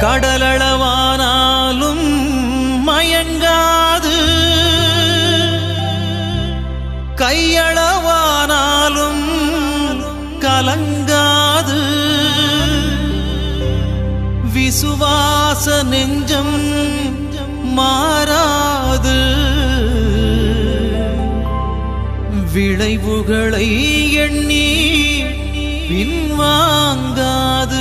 கடலளவானாலும் மயங்காது கையளவானாலும் கலங்காது விசுவாச நெஞ்சம் மாறாது விளைவுகளை எண்ணி பின்வாங்காது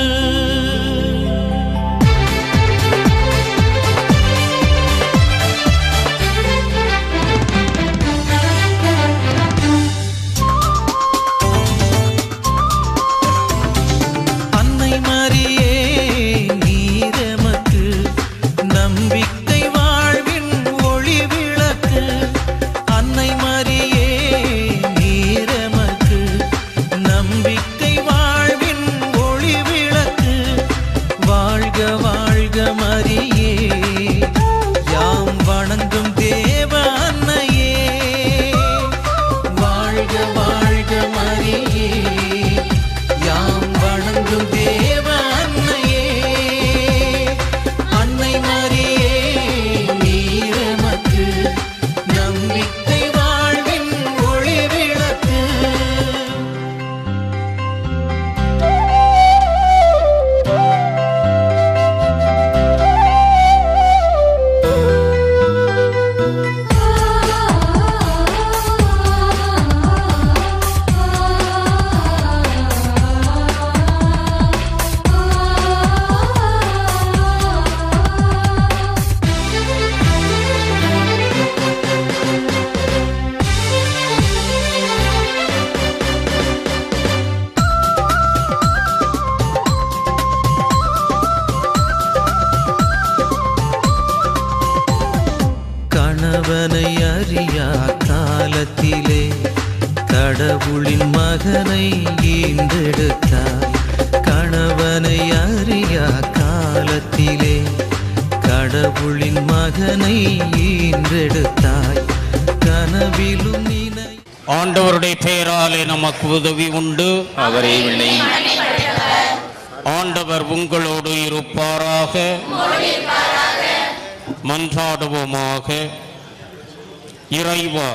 அன்னை மரியே நீரமக்கு நம்பிக்கை வாழ்வின் ஒளி விளக்கு அன்னை மரியே நீரமக்கு நம்பிக்கை வாழ்வின் ஒளி விளக்கு வாழ்க வாழ்க மரியே யாம் வணங்கும் தேவ அன்னையே வாழ்க வாழ்க மரியே யாம் வணங்கும் தேவ அன்னையே அன்னை மரியே நீரமக்கு நம்பிக்கை வாழ்வின் ஒளி விளக்கு கணவனை அறியா காலத்திலே கடவுளின் மகனை ஈன்றெடுத்தார் கணவனை அறியா காலத்திலே கடவுளின் மகனை ஈன்றெடுத்தாய் கனவிலும் நினை ஆண்டவருடைய பெயராலே நமக்கு உதவி உண்டு அவரே விண்ணை ஆண்டவர் உங்களோடு இருப்பாராக மன்றாடுவோமாக இறைவா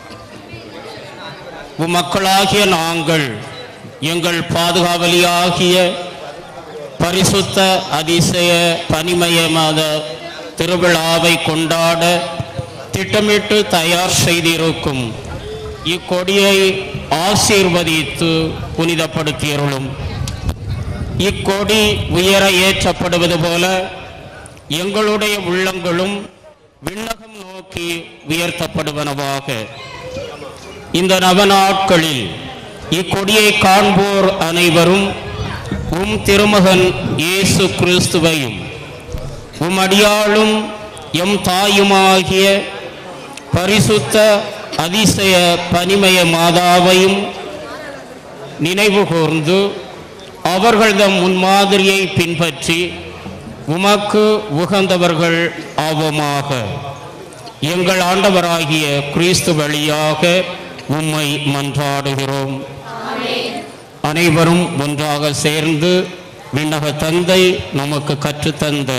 உமக்களாகிய நாங்கள் எங்கள் பாதுகாவலியாகிய பரிசுத்த அதிசய பனிமய மாத திருவிழாவை கொண்டாட திட்டமிட்டு தயார் செய்திருக்கும் இக்கொடியை ஆசீர்வதித்து புனிதப்படுத்தியருளும் இக்கொடி உயர ஏற்றப்படுவது போல எங்களுடைய உள்ளங்களும் விண்ணகம் நோக்கி உயர்த்தப்படுவனவாக இந்த நவநாட்களில் இக்கொடியை காண்போர் அனைவரும் உம் திருமகன் இயேசு கிறிஸ்துவையும் உம் அடியாளும் எம் தாயுமாகிய பரிசுத்த அதிசய பனிமய மாதாவையும் நினைவு கூர்ந்து அவர்களதம் முன்மாதிரியை பின்பற்றி உமக்கு உகந்தவர்கள் ஆவோமாக எங்கள் ஆண்டவராகிய கிறிஸ்து வழியாக உம்மை மன்றாடுகிறோம் அனைவரும் ஒன்றாக சேர்ந்து விண்ணக தந்தை நமக்கு கற்றுத்தந்த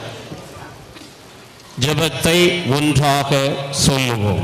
ஜெபத்தை ஒன்றாக சொல்லுவோம்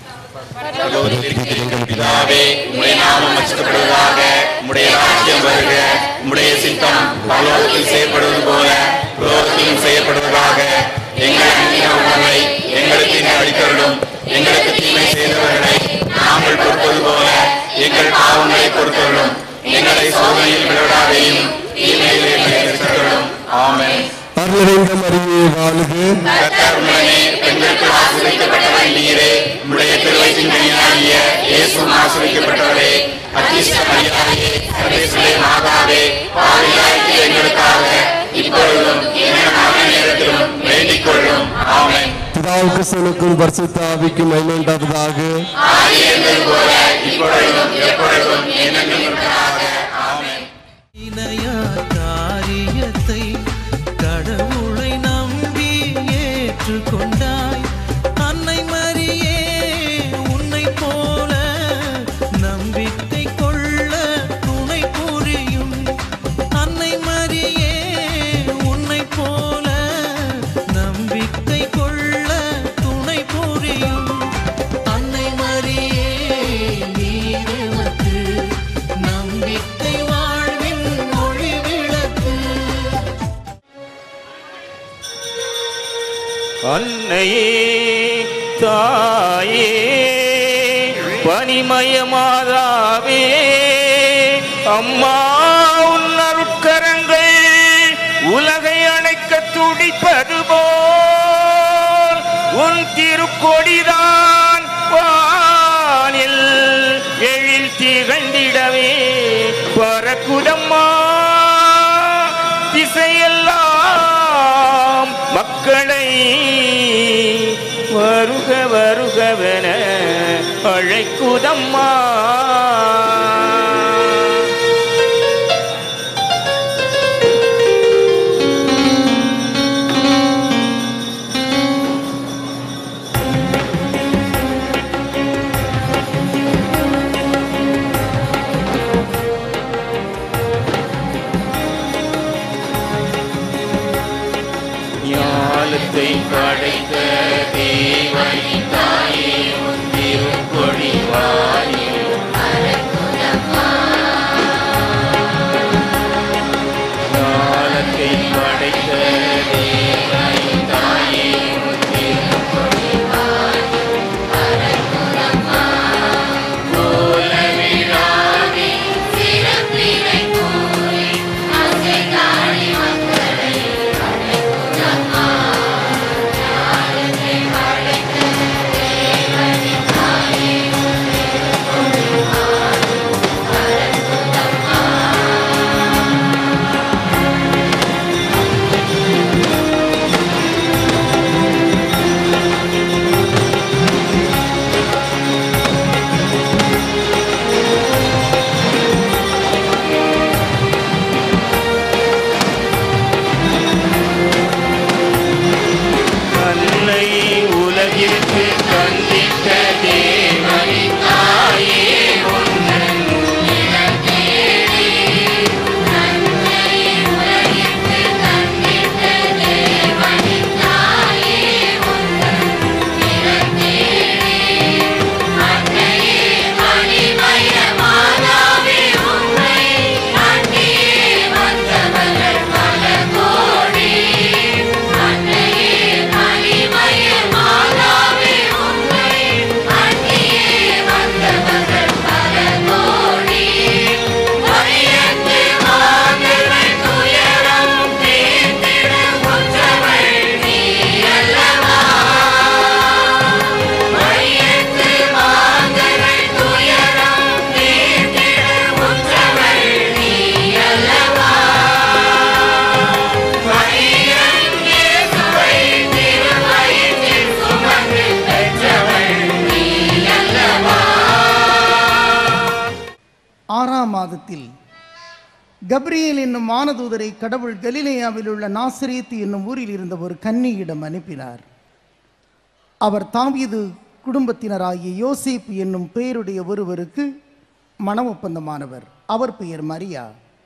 பிதாவே உம்முடைய நாமம் அச்சப்படுவதாக உம்முடைய ராஜ்யம் வருக உம்முடைய சித்தம் பரலோகத்தில் செய்யப்படுவது போல உலகத்திலும் செய்யப்படுவதாக எங்கள் அன்பிய உணவை எங்களுக்கு இனி அளித்தருளும் எங்களுக்கு தீமை செய்தவர்களை நாங்கள் பொறுப்பது போல எங்கள் பாவங்களை பொறுத்தருளும் எங்களை சோதனையில் விளையாடையும் தீமையிலே விளைவித்தருளும் ஆமென் அருளிந்த மரியே வாழ்க கர்த்தர் உடனே பெண்களுக்கு ஆசிரியப்பட்டவள் நீரே உடைய திருவயிற்றின் கனியாகிய இயேசுவும் ஆசிரியப்பட்டவரே அத்திஷ்ட மரியாதையே சர்வேசுடைய மாதாவே பாவியாய்க்கு எங்களுக்காக இப்பொழுதும் எங்கள் மரண நேரத்திலும் வேண்டிக் கொள்ளும் ஆமென் பிதாவுக்கு சனுக்கும் பரிசுத்த ஆவிக்கும் மைமேண்டாவதாக ஆதி இருந்தது போல இப்பொழுதும் எப்பொழுதும் என்னென்னும் இருப்பதாக ஆமென் இணையா காரியத்தை கடவுளை நம்பி ஏற்றுக்கொண்டாய் அன்னை மரியே உன்னை போல நம்பிக்கை கொள்ள துணை புரியும் அன்னை மரியே உன்னை அன்னையே தாயே பனிமய மாதாவே அம்மா உன் அருட்கரங்கள் உலகை அணைக்க துடிப்பது போல் உன் திருக்கொடிதான் வானில் எழில் திகழ்ந்திடவே பறக்குதம்மா திசையெல்லாம் மக்களை வருக வருகவென அழைக்குதம்மா ஞானத்தை படைத்த தேவனின் தாயே உன் திருக்கொடி வாயில் ஞானத்தை படைத்த தேவனின் தாயே உன் திருக்கொடி கோல விழாவே சிறப்பினை கூறி அசை காணி மக்களை தன்னை உலகிற்கு தந்திட்ட தேவனின் தாயே ஒன்றன் ஆறாம் மாதத்தில் கப்ரியேல் என்னும் வானதூதரை கடவுள் கலிலேயாவில் உள்ள நாசரேத்து என்னும் ஊரில் இருந்த ஒரு கன்னியிடம் அனுப்பினார் அவர் தாவீது குடும்பத்தினராகிய யோசேப்பு என்னும் பெயருடைய ஒருவருக்கு மன ஒப்பந்தமானவர் அவர் பெயர் மரியா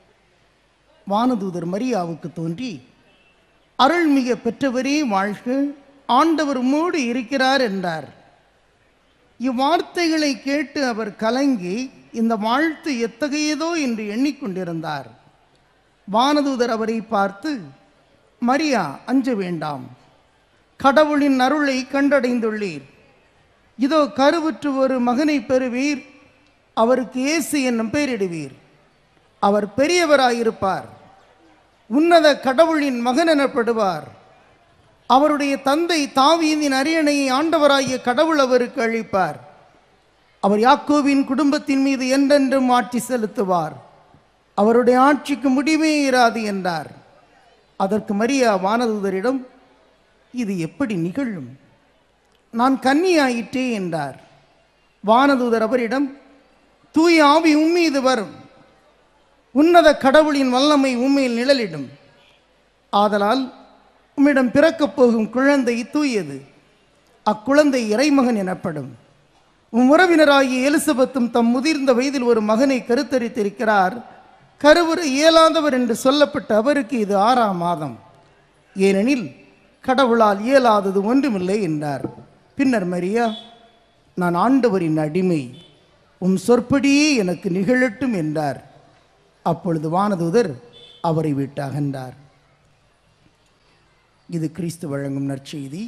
வானதூதர் மரியாவுக்கு தோன்றி அருள்மிக பெற்றவரே வாழ்க ஆண்டவர் உம்மோடு இருக்கிறார் என்றார் இவ்வார்த்தைகளை கேட்டு அவர் கலங்கி இந்த வாழ்த்து எத்தகையதோ என்று எண்ணிக்கொண்டிருந்தார் வானதூதர் அவரை பார்த்து மரியா அஞ்ச வேண்டாம் கடவுளின் அருளை கண்டடைந்துள்ளீர் இதோ கருவுற்று ஒரு மகனை பெறுவீர் அவருக்கு இயேசு என்னும் பெயரிடுவீர் அவர் பெரியவராயிருப்பார் உன்னத கடவுளின் மகன் எனப்படுவார் அவருடைய தந்தை தாவீதின் அரியணையை ஆண்டவராகிய கடவுள் அவருக்கு அளிப்பார் அவர் யாக்கோவின் குடும்பத்தின் மீது என்றென்றும் ஆட்சி செலுத்துவார் அவருடைய ஆட்சிக்கு முடிவே இராது என்றார் அதற்கு மரியா வானதூதரிடம் இது எப்படி நிகழும் நான் கன்னியாயிற்றே என்றார் வானதூதர் அவரிடம் தூய ஆவி உம்மீது வரும் உன்னத கடவுளின் வல்லமை உண்மையில் நிழலிடும் ஆதலால் உம்மிடம் பிறக்கப் போகும் குழந்தை தூயது அக்குழந்தை இறைமகன் எனப்படும் உம் உறவினராகிய எலிசபெத்தும் தம் முதிர்ந்த வயதில் ஒரு மகனை கருத்தரித்திருக்கிறார் கருவுற இயலாதவர் என்று சொல்லப்பட்ட அவருக்கு இது ஆறாம் மாதம் ஏனெனில் கடவுளால் இயலாதது ஒன்றுமில்லை என்றார் பின்னர் மரியா நான் ஆண்டவரின் அடிமை உம் சொற்படியே எனக்கு நிகழட்டும் என்றார் அப்பொழுது வானதூதர் அவரை விட்டு அகன்றார் இது கிறிஸ்து வழங்கும் நற்செய்தி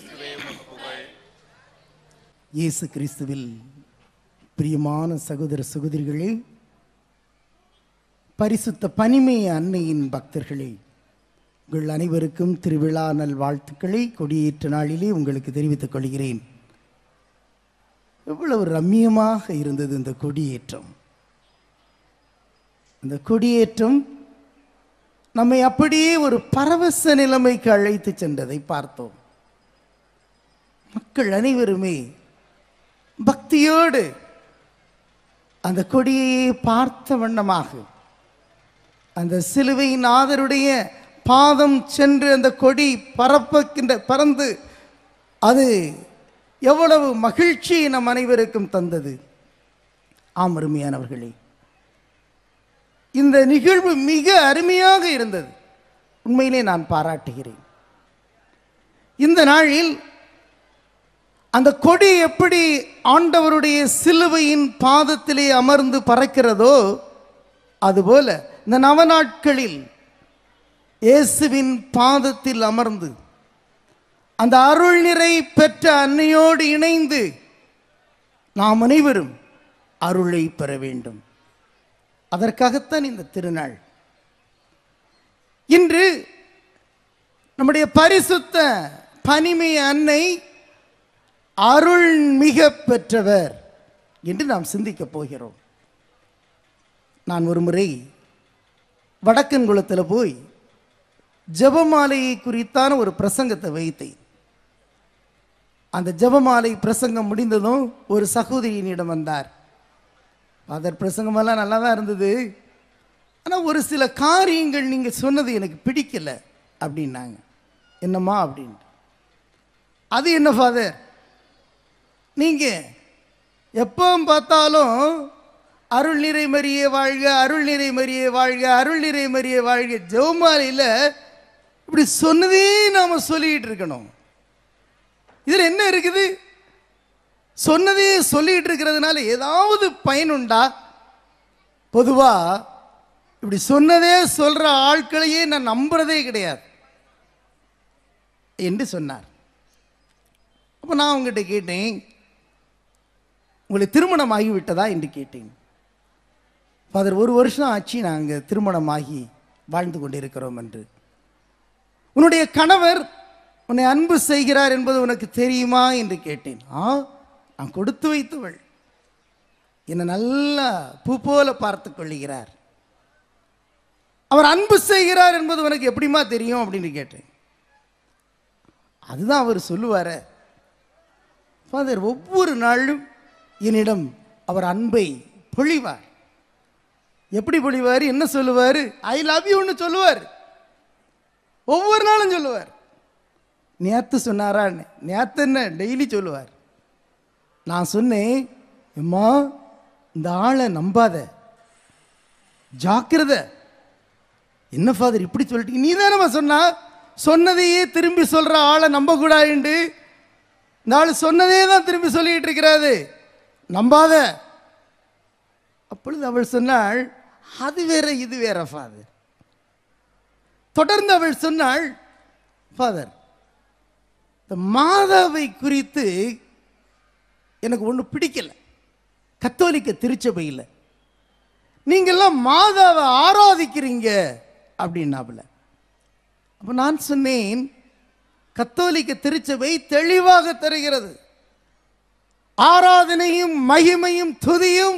இயேசு கிறிஸ்துவில் பிரியமான சகோதர சகோதரிகளே பரிசுத்த பனிமை அன்னையின் பக்தர்களே உங்கள் அனைவருக்கும் திருவிழா நல் வாழ்த்துக்களை கொடியேற்ற நாளிலே உங்களுக்கு தெரிவித்துக் கொள்கிறேன் எவ்வளவு ரம்மியமாக இருந்தது இந்த கொடியேற்றம் இந்த கொடியேற்றம் நம்மை அப்படியே ஒரு பரவச நிலைமைக்கு அழைத்து சென்றதை பார்த்தோம் மக்கள் அனைவருமே பக்தியோடு அந்த கொடியையே பார்த்த வண்ணமாக அந்த சிலுவையின் ஆதருடைய பாதம் சென்று அந்த கொடி பரப்புகின்ற பறந்து அது எவ்வளவு மகிழ்ச்சியை நம் அனைவருக்கும் தந்தது ஆம் அருமையானவர்களே இந்த நிகழ்வு மிக அருமையாக இருந்தது உண்மையிலே நான் பாராட்டுகிறேன் இந்த நாளில் அந்த கொடி எப்படி ஆண்டவருடைய சிலுவையின் பாதத்திலே அமர்ந்து பறக்கிறதோ அதுபோல இந்த நவநாட்களில் இயேசுவின் பாதத்தில் அமர்ந்து அந்த அருள் நிறை பெற்ற அன்னையோடு இணைந்து நாம் அனைவரும் அருளை பெற வேண்டும் அதற்காகத்தான் இந்த திருநாள் இன்று நம்முடைய பரிசுத்த பனிமை அன்னை அருள் மிக பெற்றவர் என்று நாம் சிந்திக்கப் போகிறோம் நான் ஒரு முறை வடக்கன்குளத்தில் போய் ஜெபமாலையை குறித்தான ஒரு பிரசங்கத்தை வைத்தேன் அந்த ஜெபமாலை பிரசங்கம் முடிந்ததும் ஒரு சகோதரியினிடம் வந்தார் அதர் பிரசங்கமெல்லாம் நல்லா தான் இருந்தது ஆனால் ஒரு சில காரியங்கள் நீங்கள் சொன்னது எனக்கு பிடிக்கல அப்படின்னாங்க என்னம்மா அப்படின்ட்டு அது என்ன ஃபாதர் நீங்கள் எப்போ பார்த்தாலும் அருள் நிறை மறியே வாழ்க அருள் நிறை மறியே வாழ்க அருள் நிறை மறியே வாழ்க ஜெவமாலையில் இப்படி சொன்னதே நாம் சொல்லிக்கிட்டு இருக்கணும் இதில் என்ன இருக்குது சொன்னதே சொல்லிட்டு இருக்கிறதுனால ஏதாவது பயனுண்டா பொதுவா இப்படி சொன்னதே சொல்ற ஆட்களையே நான் நம்புறதே கிடையாது என்று சொன்னார் அப்போ நான் உங்ககிட்ட கேட்டேன் உங்களுக்கு திருமணம் ஆகிவிட்டதா என்று கேட்டேன் ஃபாதர் ஒரு வருஷம் ஆச்சு நாங்கள் திருமணமாகி வாழ்ந்து கொண்டிருக்கிறோம் என்று உன்னுடைய கணவர் உன்னை அன்பு செய்கிறார் என்பது உனக்கு தெரியுமா என்று கேட்டேன் ஆ நான் கொடுத்து வைத்தவள் என்னை நல்லா பூ போல பார்த்து கொள்ளுகிறார் அவர் அன்பு செய்கிறார் என்பது உனக்கு எப்படிமா தெரியும் அப்படின்னு கேட்டேன் அதுதான் அவர் சொல்லுவார ஃபாதர் ஒவ்வொரு நாளும் என்னிடம் அவர் அன்பை பொழிவார் எப்படி பொழிவார் என்ன சொல்லுவார் ஐ லவ் யூன்னு சொல்லுவார் ஒவ்வொரு நாளும் சொல்லுவார் நேற்று சொன்னாரான்னு நேற்று என்ன டெய்லி சொல்லுவார் நான் சொன்னேன் எம்மா இந்த ஆளை நம்பாத ஜாக்கிரதை என்ன ஃபாதர் இப்படி சொல்லிட்டு நீ தானம்மா சொன்னா சொன்னதையே திரும்பி சொல்ற ஆளை நம்பக்கூடாதுண்டு இந்த ஆள் சொன்னதே தான் திரும்பி சொல்லிட்டு இருக்கிறாரு நம்பாத அப்பொழுது அவள் சொன்னாள் அது வேற இது வேற ஃபாதர் தொடர்ந்து அவள் சொன்னாள் ஃபாதர் இந்த மாதாவை குறித்து எனக்கு ஒன்று பிடிக்கல கத்தோலிக்க திருச்சபையில் நீங்கள்லாம் மாதாவை ஆராதிக்கிறீங்க அப்படின்னாப்புல அப்போ நான் சொன்னேன் கத்தோலிக்க திருச்சபை தெளிவாக தருகிறது ஆராதனையும் மகிமையும் துதியும்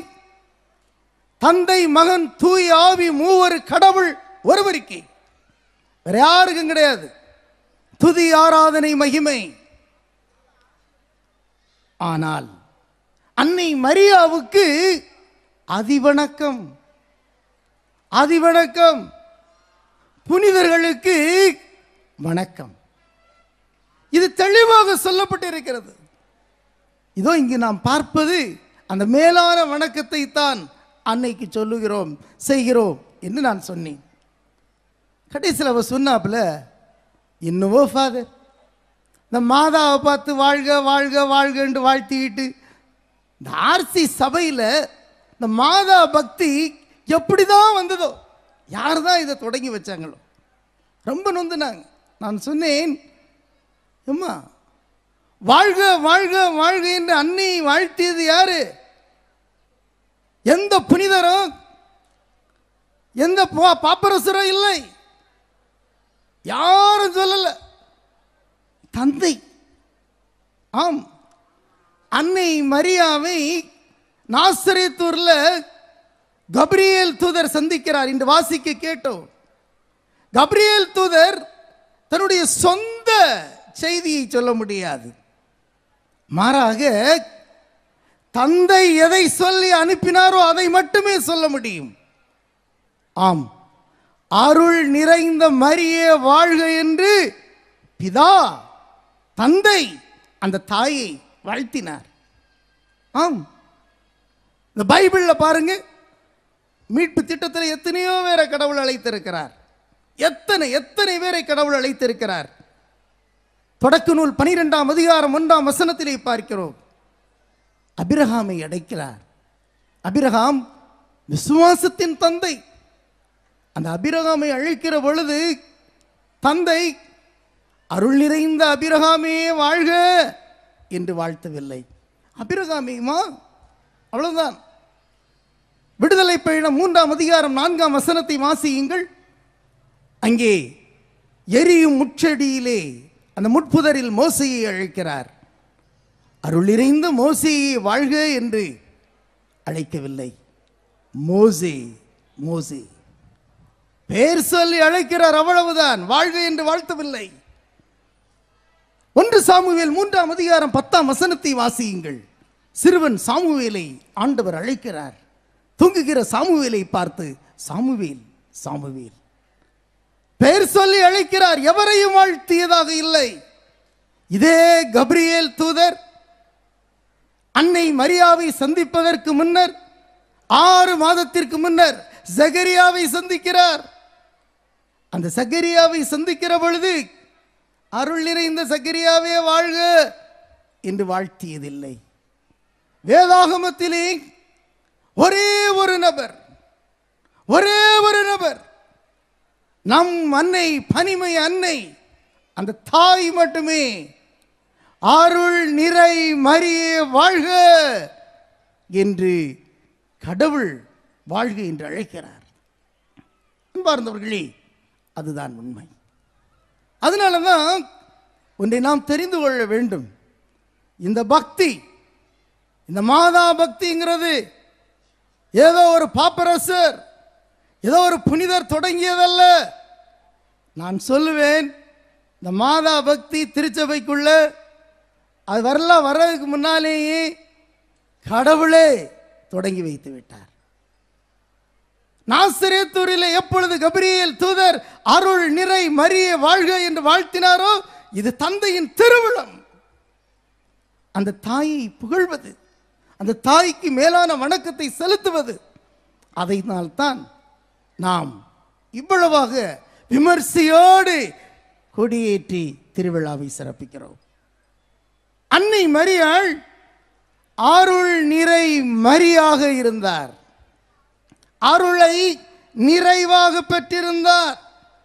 தந்தை மகன் தூய் ஆவி மூவர் கடவுள் ஒருவருக்கே வேற யாருக்கும் கிடையாது துதி ஆராதனை மகிமை ஆனால் அன்னை மரியாவுக்கு அதிவணக்கம் அதிவணக்கம் புனிதர்களுக்கு வணக்கம் இது தெளிவாக சொல்லப்பட்டிருக்கிறது இதோ இங்கு நாம் பார்ப்பது அந்த மேலான வணக்கத்தை தான் அன்னைக்கு சொல்லுகிறோம் செய்கிறோம் என்று நான் சொன்னேன் கடைசியில் அவ சொன்னாப்புல என்னவோ ஃபாதர் இந்த மாதாவை பார்த்து வாழ்க வாழ்க வாழ்கன்னு வாழ்த்திக்கிட்டு இந்த ஆர்சி சபையில் இந்த மாதா பக்தி எப்படி தான் வந்ததோ யார் தான் இதை தொடங்கி வச்சாங்களோ ரொம்ப நொந்துனாங்க நான் சொன்னேன் அம்மா வாழ்க வாழ்க வாழ்க என்று அன்னை வாழ்த்தியது யாரு எந்த புனிதரும் எந்த பா- பாப்பரசரும் இல்லை யாரும் சொல்லல தந்தை ஆம் அன்னை மரியாவை நாசரேத்தூர்ல கப்ரியேல் தூதர் சந்திக்கிறார் இன்று வாசிக்க கேட்டோம் கப்ரியேல் தூதர் தன்னுடைய சொந்த செய்தியை சொல்ல முடியாது மாறாக தந்தை எதை சொல்லி அனுப்பினாரோ அதை மட்டுமே சொல்ல முடியும் ஆம் அருள் நிறைந்த மரியே வாழ்க என்று பிதா தந்தை அந்த தாயை வாழ்த்தினார் ஆம் இந்த பைபிளில் பாருங்க மீட்பு திட்டத்தில் எத்தனையோ பேரை கடவுள் அழைத்திருக்கிறார் எத்தனை எத்தனை பேரை கடவுள் அழைத்திருக்கிறார் தொடக்க நூல் பனிரெண்டாம் அதிகாரம் ஒன்றாம் வசனத்திலே பார்க்கிறோம் அபிரகாமை அடைக்கிறார் அபிரகாம் விசுவாசத்தின் தந்தை அந்த அபிரகாமை அழைக்கிற பொழுது தந்தை அருள் நிறைந்த அபிரகாமே வாழ்க என்று வாழ்த்தவில்லை அபிரகாமியுமா அவ்வளவுதான் விடுதலை பயணம் மூன்றாம் அதிகாரம் நான்காம் வசனத்தை வாசியுங்கள் அங்கே எரியும் முச்செடியிலே அந்த முட்புதரில் மோசையை அழைக்கிறார் அருள் நிறைந்த மோசையை வாழ்க என்று அழைக்கவில்லை மோசே மோசே பேர் சொல்லி அழைக்கிறார் அவ்வளவுதான் வாழ்க என்று வாழ்த்தவில்லை ஒன்று சாமுவேல் மூன்றாம் அதிகாரம் பத்தாம் வசனத்தை வாசியுங்கள் சிறுவன் சாமுவேலை ஆண்டவர் அழைக்கிறார் தூங்குகிற சாமுவேலை பார்த்து சாமுவேல் சாமுவேல் பெயர் சொல்லி அழைக்கிறார் எவரையும் வாழ்த்தியதாக இல்லை இதே கப்ரியேல் தூதர் அன்னை மரியாவை சந்திப்பதற்கு முன்னர் ஆறு மாதத்திற்கு முன்னர் ஜகரியாவை சந்திக்கிறார் அந்த சகரியாவை சந்திக்கிற பொழுது அருள் நிறைந்த சகரியாவே வாழ்க என்று வாழ்த்தியதில்லை வேதாகமத்திலே ஒரே ஒரு நபர் ஒரே ஒரு நபர் நம் அன்னை பனிமை அன்னை அந்த தாய் மட்டுமே அருள் நிறை மரியே வாழ்க என்று கடவுள் வாழ்க என்று அழைக்கிறார் அன்பார்ந்தவர்களே அதுதான் உண்மை அதனால தான் ஒன்றை நாம் தெரிந்து கொள்ள வேண்டும் இந்த பக்தி இந்த மாதா பக்திங்கிறது ஏதோ ஒரு பாப்பரசர் ஏதோ ஒரு புனிதர் தொடங்கியதல்ல நான் சொல்லுவேன் இந்த மாதா பக்தி திருச்சபைக்குள்ள அது வரலாம் வர்றதுக்கு முன்னாலேயே கடவுளே தொடங்கி வைத்து விட்டார் நாசிரியத்தூரில் எப்பொழுது கபிரியேல் தூதர் அருள் நிறை மரிய வாழ்க என்று வாழ்த்தினாரோ இது தந்தையின் திருவிழம் அந்த தாயை புகழ்வது அந்த தாய்க்கு மேலான வணக்கத்தை செலுத்துவது அதைனால்தான் நாம் இவ்வளவாக விமர்சையோடு கொடியேற்றி திருவிழாவை சிறப்பிக்கிறோம் அன்னை மரியாள் அருள் நிறை மரியாக இருந்தார் அருளை நிறைவாக பெற்றிருந்தார்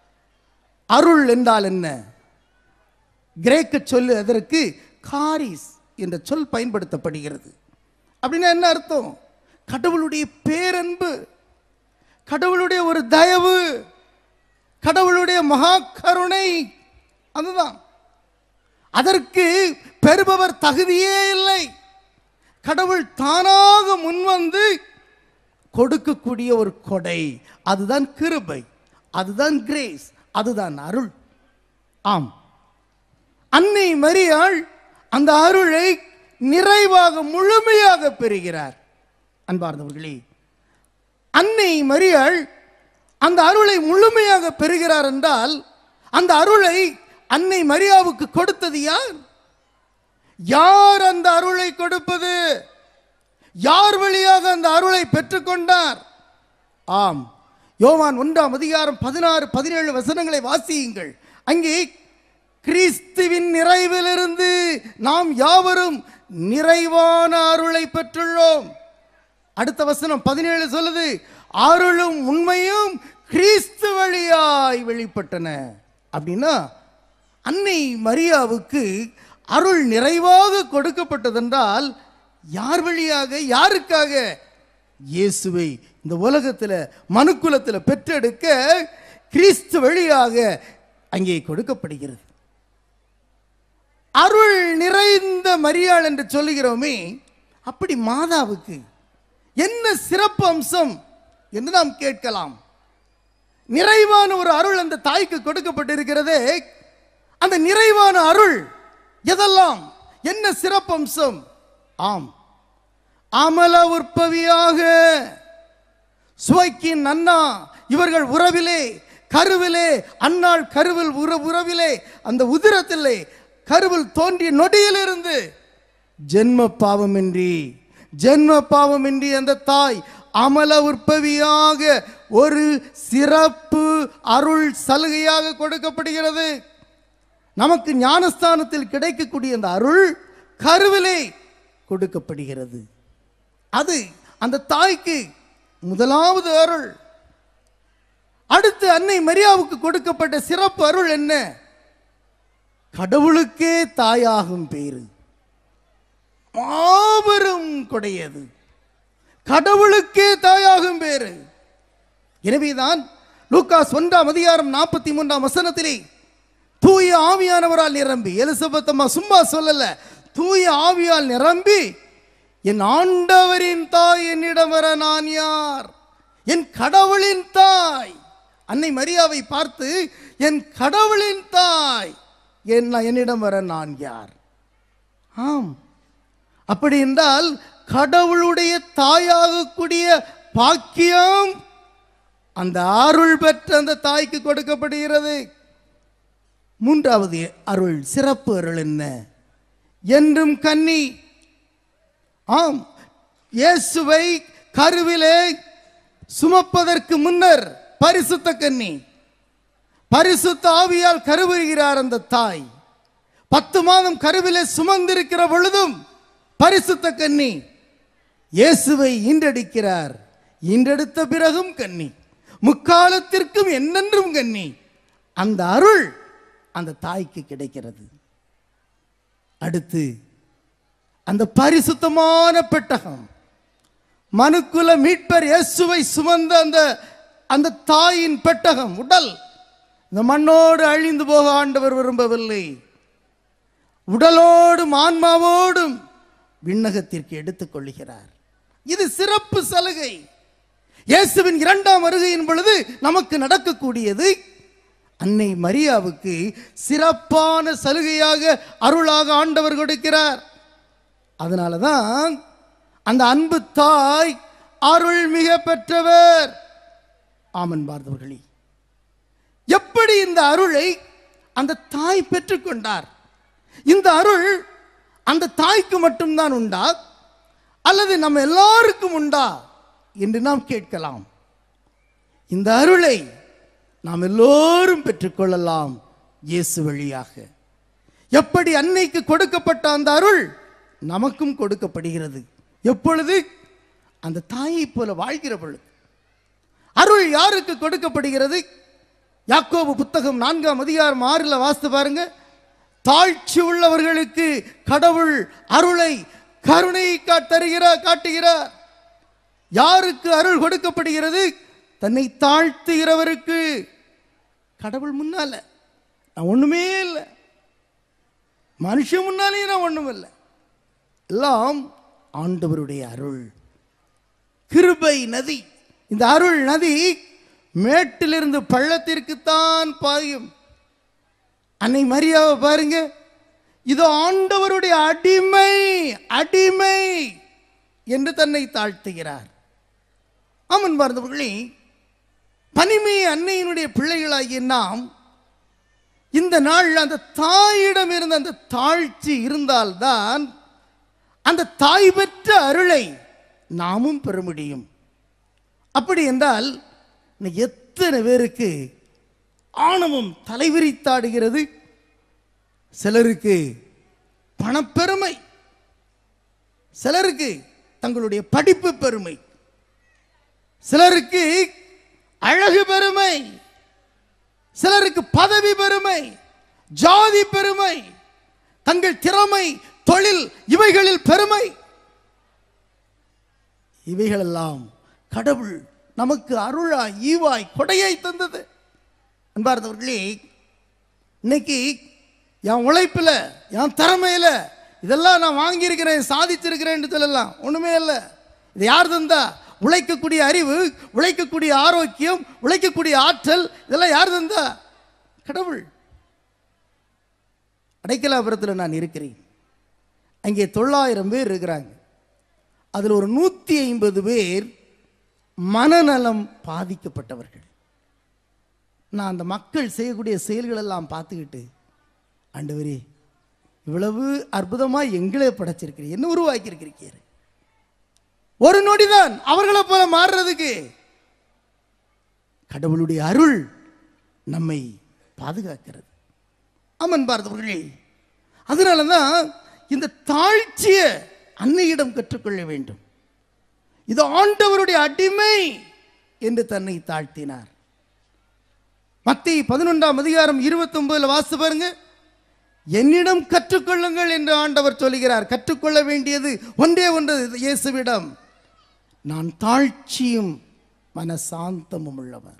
அருள் என்றால் என்ன கிரேக்க சொல்லு அதற்கு காரிஸ் என்ற சொல் பயன்படுத்தப்படுகிறது அப்படின்னா என்ன அர்த்தம் கடவுளுடைய பேரன்பு கடவுளுடைய ஒரு தயவு கடவுளுடைய மகா கருணை அதுதான் அதற்கு பெறுபவர் தகுதியே இல்லை கடவுள் தானாக முன்வந்து கொடுக்கக்கூடிய ஒரு கொடை அதுதான் கிருபை அதுதான் கிரேஸ் அதுதான் அருள் ஆம் அன்னை மரியாள் அந்த அருளை நிறைவாக முழுமையாக பெறுகிறார் அன்பார்ந்தவர்களே அன்னை மரியாள் அந்த அருளை முழுமையாக பெறுகிறார் என்றால் அந்த அருளை அன்னை மரியாவுக்கு கொடுத்தது யார் யார் அந்த அருளை கொடுப்பது யார் வழியாக அந்த அருளை பெற்றுக்கொண்டார் ஆம் யோவான் ஒன்றாம் அதிகாரம் பதினாறு பதினேழு வசனங்களை வாசியுங்கள் அங்கே கிறிஸ்துவின் நிறைவிலிருந்து நாம் யாவரும் நிறைவான அருளை பெற்றுள்ளோம் அடுத்த வசனம் பதினேழு சொல்லுது அருளும் உண்மையும் கிறிஸ்து வழியாய் வெளிப்பட்டன அப்படின்னா அன்னை மரியாவுக்கு அருள் நிறைவாக கொடுக்கப்பட்டதென்றால் யார் வழியாக யாருக்காக இயேசுவை இந்த உலகத்தில் மனுக்குலத்தில் பெற்றெடுக்க கிறிஸ்து வழியாக அங்கே கொடுக்கப்படுகிறது அருள் நிறைந்த மரியாள் என்று சொல்லுகிறோமே அப்படி மாதாவுக்கு என்ன சிறப்பு அம்சம் என்று நாம் கேட்கலாம் நிறைவான ஒரு அருள் அந்த தாய்க்கு கொடுக்கப்பட்டிருக்கிறதே அந்த நிறைவான அருள் எதெல்லாம் என்ன சிறப்பம்சம் ஆம் அமல உற்பவியாக சுவைக்கின் அண்ணா இவர்கள் உறவிலே கருவிலே அன்னாள் கருவில் உற உறவிலே அந்த உதிரத்திலே கருவில் தோன்றிய நொடியிலிருந்து ஜென்ம பாவமின்றி ஜென்ம பாவமின்றி அந்த தாய் அமல உற்பவியாக ஒரு சிறப்பு அருள் சலுகையாக கொடுக்கப்படுகிறது நமக்கு ஞானஸ்தானத்தில் கிடைக்கக்கூடிய அந்த அருள் கருவிலே கொடுக்கப்படுகிறது அது அந்த தாய்க்கு முதலாவது அருள் அடுத்து அன்னை மரியாவுக்கு கொடுக்கப்பட்ட சிறப்பு அருள் என்ன கடவுளுக்கே தாயாகும் பேரு மாபெரும் கொடையது கடவுளுக்கே தாயாகும் பேரு எனவேதான் லூக்காஸ் ஒன்றாம் அதிகாரம் நாற்பத்தி மூன்றாம் வசனத்திலே தூய ஆவியானவரால் நிரம்பி எலிசபெத் அம்மா சும்மா சொல்லல தூய ஆவியால் நிரம்பி என் ஆண்டவரின் தாய் என்னிடம் வர நான் யார் என் கடவுளின் தாய் அன்னை மரியாவை பார்த்து என் கடவுளின் தாய் என் என்னிடம் வர நான் யார் ஆம் அப்படி என்றால் கடவுளுடைய தாயாகக்கூடிய பாக்கியம் அந்த அருள் பெற்ற அந்த தாய்க்கு கொடுக்கப்படுகிறது மூன்றாவது அருள் சிறப்பு அருள் என்ன என்றும் கன்னி ஆம் இயேசுவை கருவிலே சுமப்பதற்கு முன்னர் பரிசுத்த கன்னி பரிசுத்த ஆவியால் கருவுகிறார் அந்த தாய் பத்து மாதம் கருவிலே சுமந்திருக்கிற பொழுதும் பரிசுத்த கன்னி இயேசுவை ஈன்றெடுக்கிறார் ஈன்றெடுத்த பிறகும் கன்னி முக்காலத்திற்கும் என்னென்றும் கன்னி அந்த அருள் அந்த தாய்க்கு கிடைக்கிறது அடுத்து அந்த பரிசுத்தமான பெட்டகம் மனுக்குல மீட்பர் இயேசுவை சுமந்த அந்த அந்த தாயின் பெட்டகம் உடல் இந்த மண்ணோடு அழிந்து போக ஆண்டவர் விரும்பவில்லை உடலோடும் ஆன்மாவோடும் விண்ணகத்திற்கு எடுத்துக் கொள்கிறார் இது சிறப்பு சலுகை இயேசுவின் இரண்டாம் வருகையின் பொழுது நமக்கு நடக்கக்கூடியது அன்னை மரியாவுக்கு சிறப்பான சலுகையாக அருளாக ஆண்டவர் கொடுக்கிறார் அதனால தான் அந்த அன்பு தாய் அருள் மிக பெற்றவர் ஆமன் பார்த்தவர்களே எப்படி இந்த அருளை அந்த தாய் பெற்றுக்கொண்டார் இந்த அருள் அந்த தாய்க்கு மட்டும்தான் உண்டா அல்லது நம்ம எல்லாருக்கும் உண்டா என்று நாம் கேட்கலாம் இந்த அருளை நாம் எல்லோரும் பெற்றுக்கொள்ளலாம் இயேசு வழியாக எப்படி அன்னைக்கு கொடுக்கப்பட்ட அந்த அருள் நமக்கும் கொடுக்கப்படுகிறது எப்பொழுது அந்த தாயை போல வாழ்கிற பொழுது அருள் யாருக்கு கொடுக்கப்படுகிறது யாக்கோபு புத்தகம் நான்காம் அதிகாரம் ஆறில் வாசித்து பாருங்க தாழ்ச்சி உள்ளவர்களுக்கு கடவுள் அருளை கருணை காட்டுகிறார் காட்டுகிறார் யாருக்கு அருள் கொடுக்கப்படுகிறது தன்னை தாழ்த்துகிறவருக்கு கடவுள் முன்னால நான் ஒண்ணுமே இல்லை மனுஷன் முன்னாலேயே நான் ஒண்ணும் இல்லை எல்லாம் ஆண்டவருடைய அருள் கிருபை நதி இந்த அருள் நதி மேட்டிலிருந்து பள்ளத்திற்குத்தான் பாயும் அன்னை மரியாவை பாருங்க இது ஆண்டவருடைய அடிமை அடிமை என்று தன்னை தாழ்த்துகிறார் ஆமன் பார்ந்தவர்களே பனிமை அன்னையினுடைய பிள்ளைகளாகிய நாம் இந்த நாள் அந்த தாயிடம் இருந்த அந்த தாழ்ச்சி இருந்தால்தான் அந்த தாய் பெற்ற அருளை நாமும் பெற முடியும் அப்படி என்றால் இன்னைக்கு எத்தனை பேருக்கு ஆணவம் தலைவிரித்தாடுகிறது சிலருக்கு பணப்பெருமை சிலருக்கு தங்களுடைய படிப்பு பெருமை சிலருக்கு அழகு பெருமை சிலருக்கு பதவி பெருமை ஜாதி பெருமை தங்கள் திறமை தொழில் இவைகளில் பெருமை இவைகளெல்லாம் கடவுள் நமக்கு அருளாய் ஈவாய் கொடையை தந்தது அன்பார்ந்தவர்களே இன்னைக்கு என் உழைப்பில் என் திறமையில் இதெல்லாம் நான் வாங்கியிருக்கிறேன் சாதிச்சிருக்கிறேன் சொல்லலாம் ஒன்றுமே இல்லை இது யார் தந்தா உழைக்கக்கூடிய அறிவு உழைக்கக்கூடிய ஆரோக்கியம் உழைக்கக்கூடிய ஆற்றல் இதெல்லாம் யார் தந்தா கடவுள் அடைக்கலாபுரத்தில் நான் இருக்கிறேன் அங்கே தொள்ளாயிரம் பேர் இருக்கிறாங்க அதில் ஒரு நூற்றி ஐம்பது பேர் மனநலம் பாதிக்கப்பட்டவர்கள் நான் அந்த மக்கள் செய்யக்கூடிய செயல்களெல்லாம் பார்த்துக்கிட்டு ஆண்டவரே இவ்வளவு அற்புதமாக எங்களே படைச்சிருக்கிறீர் என்ன உருவாக்கியிருக்கிறீர் ஒரு நொடிதான் அவர்களை போல மாறுறதுக்கு கடவுளுடைய அருள் நம்மை பாதுகாக்கிறது ஆமன் பார்த்தவர்களே அதனால தான் இந்த தாழ்ச்சியை அன்னையிடம் கற்றுக்கொள்ள வேண்டும் இது ஆண்டவருடைய அடிமை என்று தன்னை தாழ்த்தினார் மத்திய பதினொன்றாம் அதிகாரம் இருபத்தி ஒன்பதுல வாசி பாருங்க என்னிடம் கற்றுக்கொள்ளுங்கள் என்று ஆண்டவர் சொல்கிறார் கற்றுக்கொள்ள வேண்டியது ஒன்றே ஒன்று இயேசுவிடம் நான் தாழ்ச்சியும் மனசாந்தமும் உள்ளவன்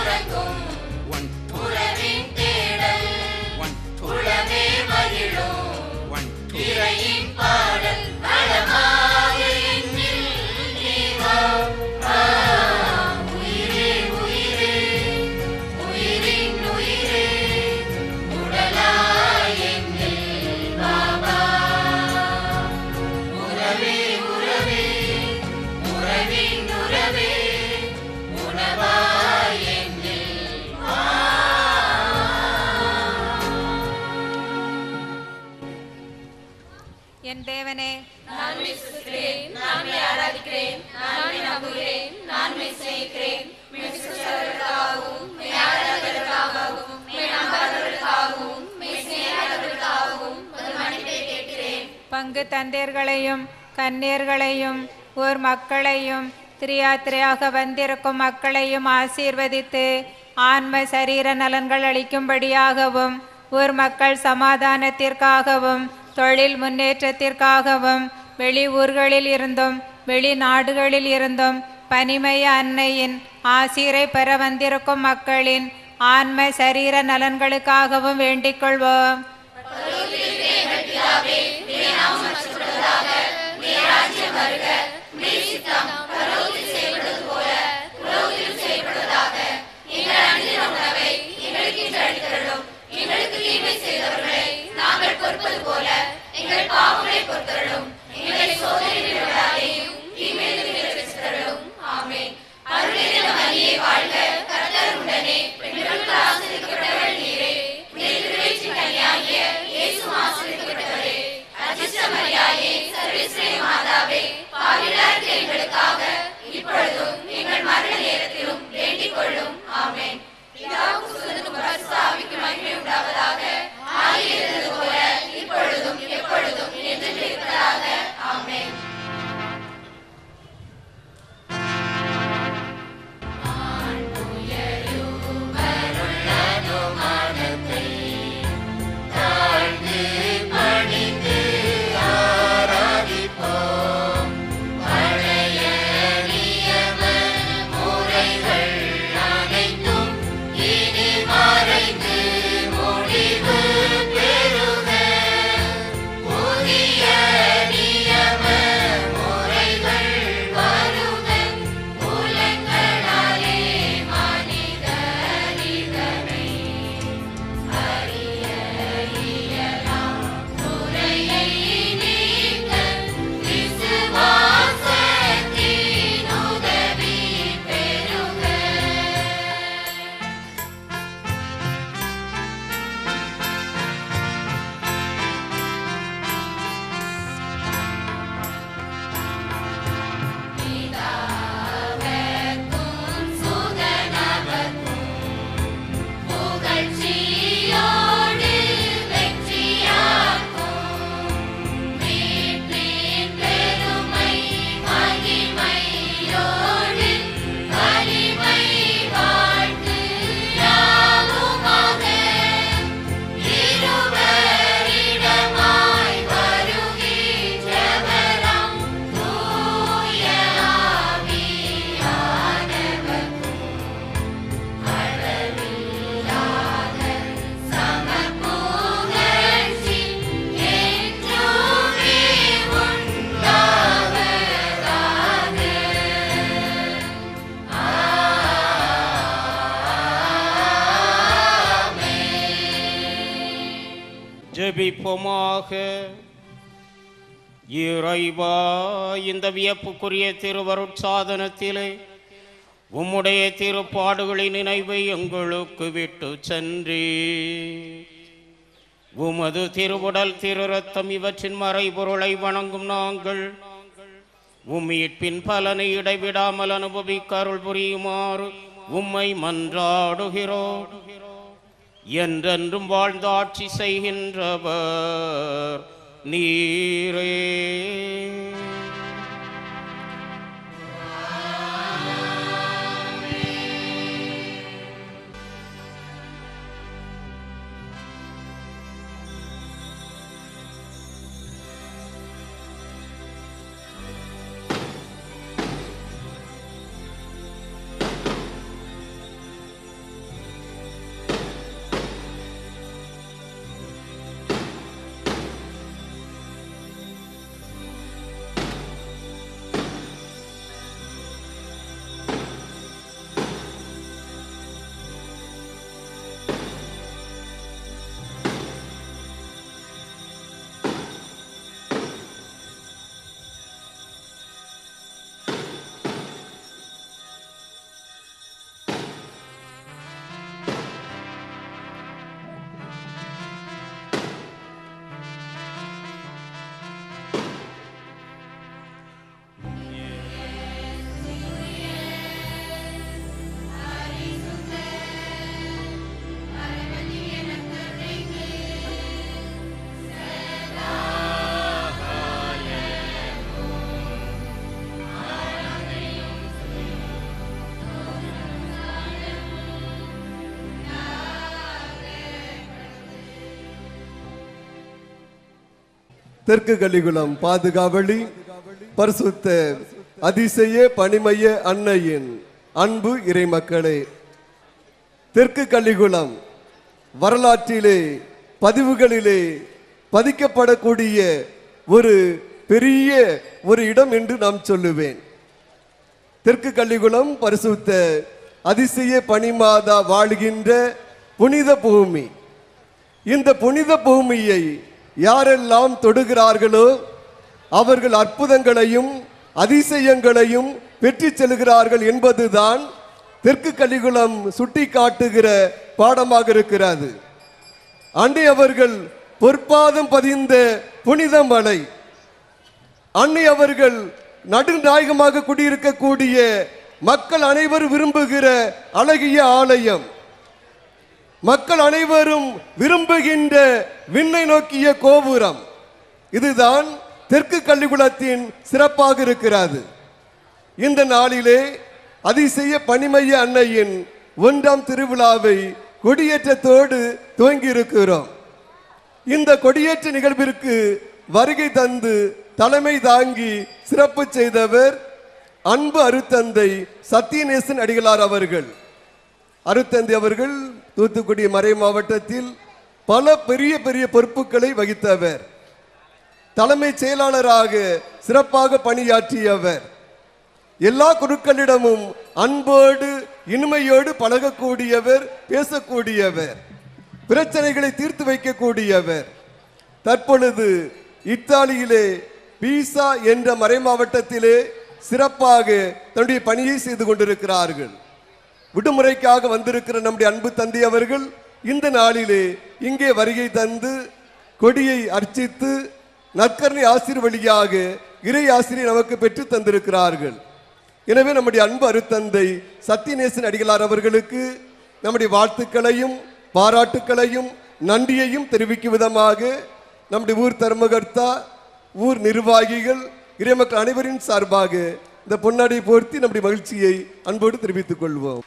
உறங்கும் ஒன் டூ உறவின் தேடல் ஒன் டூ உளமே மகிழும் ஒன் டூ இறையின் பாடல் வளமாக என்னில் நீ வா. ஆ, உயிரே உயிரே உயிரின் உயிரே உடலாய் என்னில் வா, வா. உறவே உறவே உறவின் உறவே உணவாய் என்னில் வா. என் தேவனே நான் விசுகிறேன் நான் ஆராதிக்கிறேன் நான் நம்புகிறேன் நான் சிநேகிக்கிறேன் விசுவாசத்திற்காகவும் ஆராதகருக்காகவும் நம்பாதவர்களுக்காகவும் சிநேகிதர்களுக்காகவும் ஒரு மன்னிப்பை கேட்கிறேன் பங்கு தந்தையர்களையும் கன்னியர்களையும் ஊர் மக்களையும் திரியாத்திரையாக வந்திருக்கும் மக்களையும் ஆசீர்வதித்து ஆன்ம சரீர நலன்கள் அளிக்கும்படியாகவும் ஊர் மக்கள் சமாதானத்திற்காகவும் தொழில் முன்னேற்றத்திற்காகவும் வெளி ஊர்களில் இருந்தும் வெளிநாடுகளில் இருந்தும் பனிமய அன்னையின் ஆசீரை பெற வந்திருக்கும் மக்களின் ஆன்ம சரீர நலன்களுக்காகவும் வேண்டிக் கொள்வோம் எங்களுக்கு தீமை செய்தவர்களை நாங்கள் பொறுப்பது போல எங்கள் பாவங்களை பொறுத்தருளும் எங்களை சோதனை விடாதையும் தீமையிலிருந்து ரட்சித்தருளும் ஆமென் அருளின மரியே வாழ்க கர்த்தர் உடனே பெண்களுக்கு ஆசிரியப்பட்டவள் நீரே திருவேற்றி கன்னியாகிய இயேசு ஆசிரியப்பட்டவரே அஜிஷ்ட மரியாயே சர்வேஸ்வரே மாதாவே பாவிலார்க்கு எங்களுக்காக இப்பொழுதும் எங்கள் மரண நேரத்திலும் வேண்டிக் கொள்ளும் ஆமென் பிதாவுக்கும் சுதனுக்கும் பரிசுத்த ஆவிக்கும் மகிமை உண்டாவதாக ஆதியிலிருந்தது போல இப்பொழுதும் எப்பொழுதும் என்றும் இருப்பதாக ஆமென் புகழ்ச்சியோடு வெற்றியாக்கும் மீட்பின் பெருமை மகிமையோடு வலிமை வாழ்த்து யாவுமாக இருவரிடமாய் வருகின்றவரம் தூய ஆவியானவர் சமபுகழ்ச்சி என்றுமே உண்டாவதாக ஜெபிப்போமாக இறைவா இந்த வியப்புக்குரிய திருவருட்சாதனத்திலே உம்முடைய திருப்பாடுகளின் நினைவை எங்களுக்கு விட்டு சென்றே உமது திருவுடல் திரு ரத்தம் இவற்றின் மறைபொருளை வணங்கும் நாங்கள் உம்மீட்பின் பலனை இடைவிடாமல் அனுபவிக்க அருள் புரியுமாறு உம்மை மன்றாடுகிறோம் என்றென்றும் வாழ்ந்து ஆட்சி செய்கின்றவர் நீரே தெற்கு கலிகுளம் பாதுகாவலி பரிசுத்த அதிசய பணிமைய அன்னையின் அன்பு இறைமக்களே தெற்கு கலிகுளம் வரலாற்றிலே பதிவுகளிலே பதிக்கப்படக்கூடிய ஒரு பெரிய ஒரு இடம் என்று நாம் சொல்லுவேன் தெற்கு கள்ளிகுளம் பரிசுத்த அதிசய பனிமாதா வாழுகின்ற புனித பூமி இந்த புனித பூமியை யாரெல்லாம் தொடுகிறார்களோ அவர்கள் அற்புதங்களையும் அதிசயங்களையும் பெற்று செல்கிறார்கள் என்பதுதான் தெற்கு கலிகுளம் சுட்டி காட்டுகிற பாடமாக இருக்கிறது அன்னை அவர்கள் பொற்பாதம் பதிந்த புனித மலை அன்னை அவர்கள் நடுநாயகமாக குடியிருக்கக்கூடிய மக்கள் அனைவரும் விரும்புகிற அழகிய ஆலயம் மக்கள் அனைவரும் விரும்புகின்ற விண்ணை நோக்கிய கோபுரம் இதுதான் தெற்கு கள்ளிக்குளத்தின் சிறப்பாக இருக்கிறது இந்த நாளிலே அதிசய பனிமைய அன்னையின் ஒன்றாம் திருவிழாவை கொடியேற்றத்தோடு துவங்கி இருக்கிறோம் இந்த கொடியேற்ற நிகழ்விற்கு வருகை தந்து தலைமை தாங்கி சிறப்பு செய்தவர் அன்பு அருத்தந்தை சத்தியநேசன் அடிகளார் அவர்கள் அருத்தந்தை அவர்கள் தூத்துக்குடி மறை மாவட்டத்தில் பல பெரிய பெரிய பொறுப்புகளை வகித்தவர் தலைமை செயலாளராக சிறப்பாக பணியாற்றியவர் எல்லா குருக்களிடமும் அன்போடு இனிமையோடு பழகக்கூடியவர் பேசக்கூடியவர் பிரச்சனைகளை தீர்த்து வைக்கக்கூடியவர் தற்பொழுது இத்தாலியிலே பீசா என்ற மறைமாவட்டத்திலே சிறப்பாக தன்னுடைய பணியை செய்து கொண்டிருக்கிறார்கள் விடுமுறைக்காக வந்திருக்கிற நம்முடைய அன்பு தந்தை அவர்கள் இந்த நாளிலே இங்கே வருகை தந்து கொடியை அர்ச்சித்து நற்கரணை ஆசிர் வழியாக இறை ஆசிரியை நமக்கு பெற்று தந்திருக்கிறார்கள் எனவே நம்முடைய அன்பு அருத்தந்தை சத்தியநேசன் அடிகளார் அவர்களுக்கு நம்முடைய வாழ்த்துக்களையும் பாராட்டுக்களையும் நன்றியையும் தெரிவிக்கும் விதமாக நம்முடைய ஊர் தர்மகர்த்தா ஊர் நிர்வாகிகள் இறைமக்கள் அனைவரின் சார்பாக இந்த பொன்னாடை போர்த்தி நம்முடைய மகிழ்ச்சியை அன்போடு தெரிவித்துக் கொள்வோம்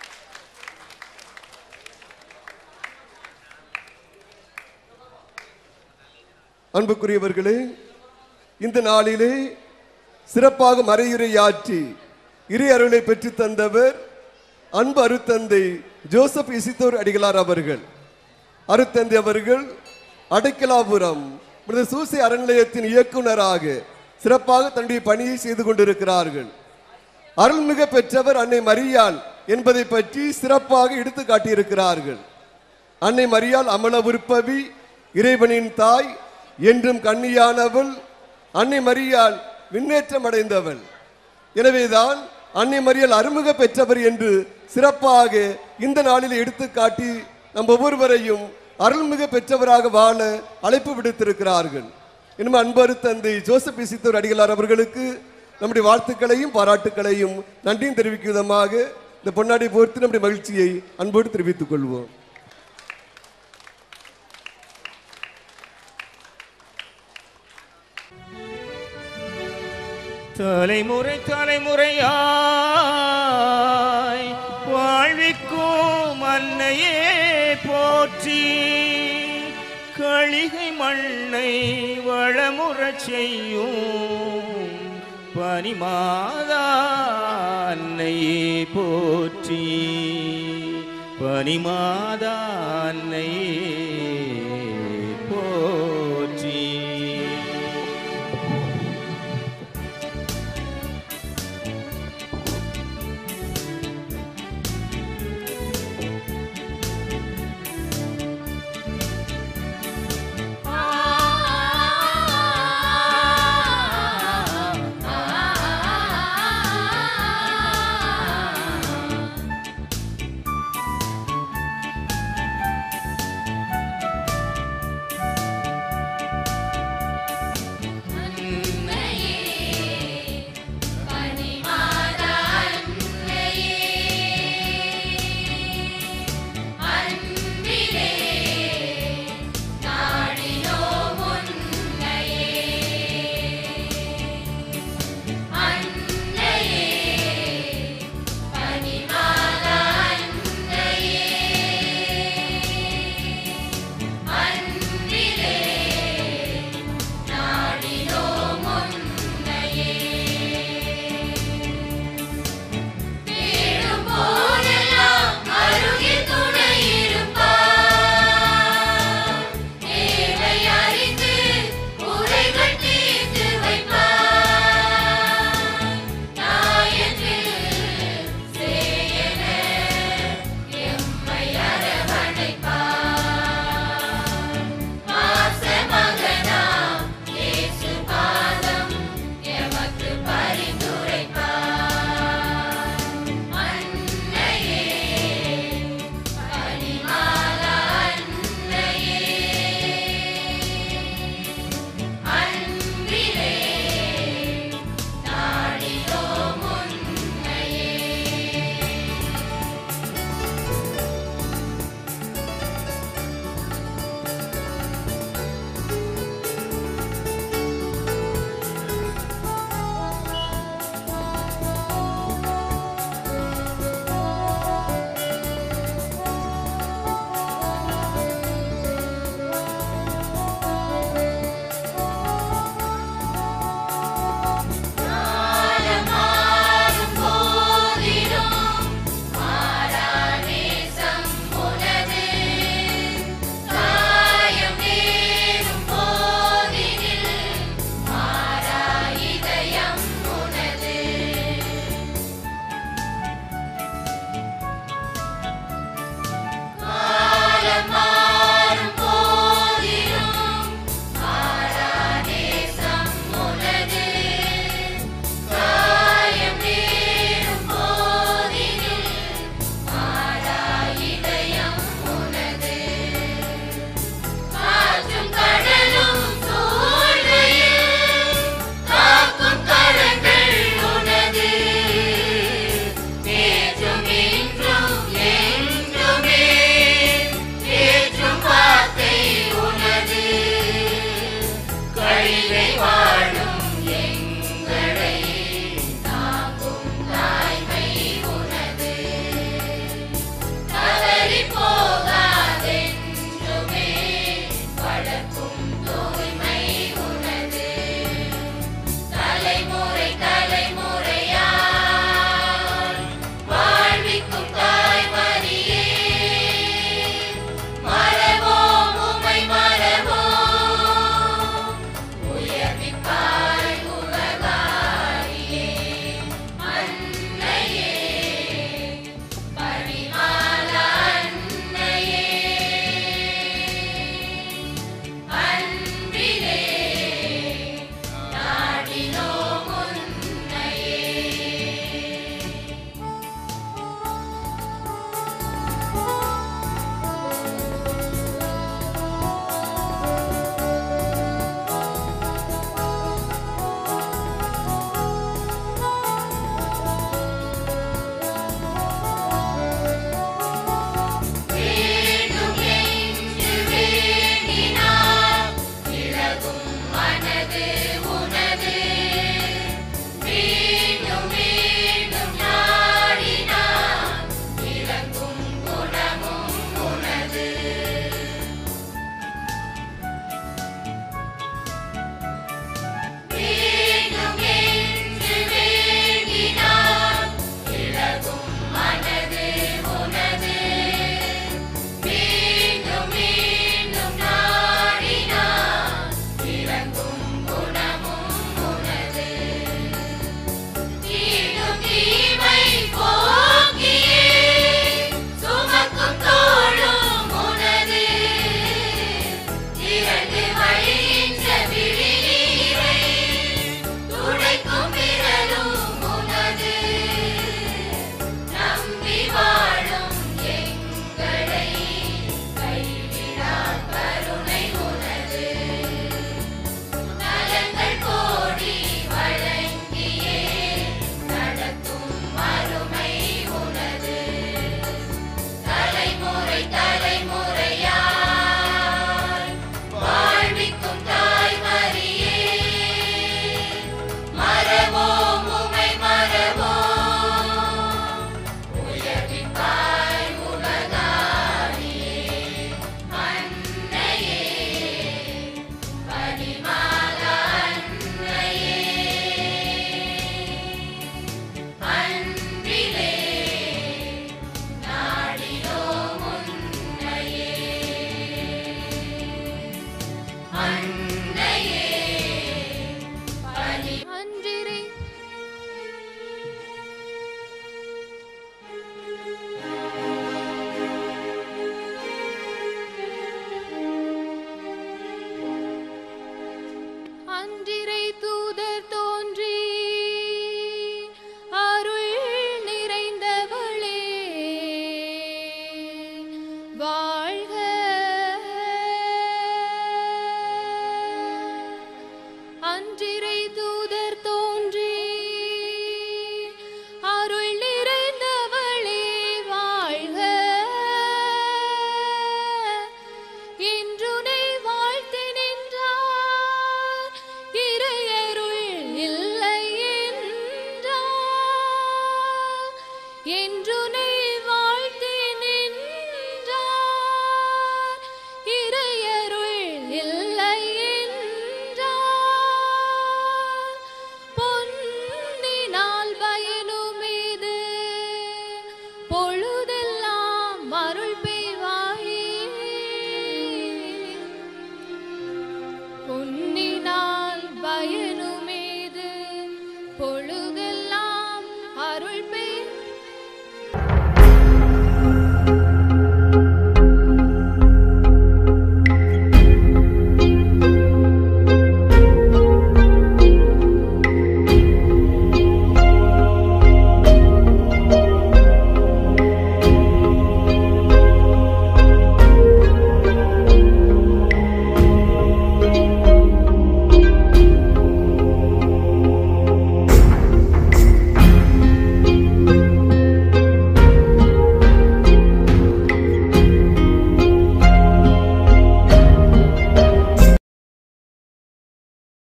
அன்புக்குரியவர்களே இந்த நாளிலே சிறப்பாக மறையுரையாற்றி இறை அருளை பெற்று தந்தவர் அன்பு அருத்தந்தை ஜோசப் இசித்தோர் அடிகளார் அவர்கள் அருத்தந்தை அவர்கள் அடைக்கலாபுரம் புனித சூசை அறநிலையத்தின் இயக்குனராக சிறப்பாக தன்னுடைய பணியை செய்து கொண்டிருக்கிறார்கள் அருள்மிக பெற்றவர் அன்னை மரியாள் என்பதை பற்றி சிறப்பாக எடுத்து காட்டியிருக்கிறார்கள் அன்னை மரியாள் அமல உற்பவி இறைவனின் தாய் என்றும் கன்னியானவள் அன்னை மரியாள் விண்ணேற்றம் அடைந்தவள் எனவேதான் அன்னை மரியாள் அருமுக பெற்றவர் என்று சிறப்பாக இந்த நாளில் எடுத்து காட்டி நம் ஒவ்வொருவரையும் அருள்மிக பெற்றவராக வாழ அழைப்பு விடுத்திருக்கிறார்கள் இனிமே அன்பரு தந்தை ஜோசப் இசித்தோர் அடிகளார் அவர்களுக்கு நம்முடைய வாழ்த்துக்களையும் பாராட்டுக்களையும் நன்றியும் தெரிவிக்கும் விதமாக இந்த பொன்னாடி போர்த்து நம்முடைய மகிழ்ச்சியை அன்போடு தெரிவித்துக் கொள்வோம் தலைமுறை தலைமுறையாய் வாழ்விக்கும் அன்னையே போற்றி களிகை மண்ணை வளமுறச் செய்யும் பனிமாதா அன்னையே போற்றி பனிமாதா அன்னையே